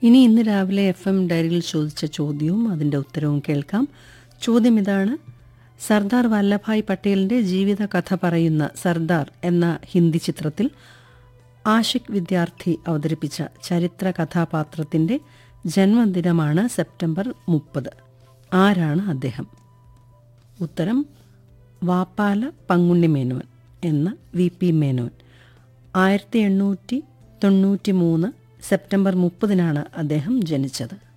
ഇനി ഇന്ന് രാവിലെ എഫ് എം ഡയറിയിൽ ചോദിച്ച ചോദ്യവും അതിൻ്റെ ഉത്തരവും കേൾക്കാം ചോദ്യം ഇതാണ് സർദാർ വല്ലഭായ് പട്ടേലിൻ്റെ ജീവിത കഥ പറയുന്ന സർദാർ എന്ന ഹിന്ദി ചിത്രത്തിൽ ആഷിഖ് വിദ്യാർത്ഥി അവതരിപ്പിച്ച ചരിത്ര കഥാപാത്രത്തിൻ്റെ ജന്മദിനമാണ് സെപ്റ്റംബർ മുപ്പത് ആരാണ് അദ്ദേഹം ഉത്തരം വാപ്പാല പങ്കുണ്ണി മേനോൻ എന്ന വി പി മേനോൻ ആയിരത്തി എണ്ണൂറ്റി തൊണ്ണൂറ്റി മൂന്ന് സെപ്റ്റംബർ മുപ്പതിനാണ് അദ്ദേഹം ജനിച്ചത്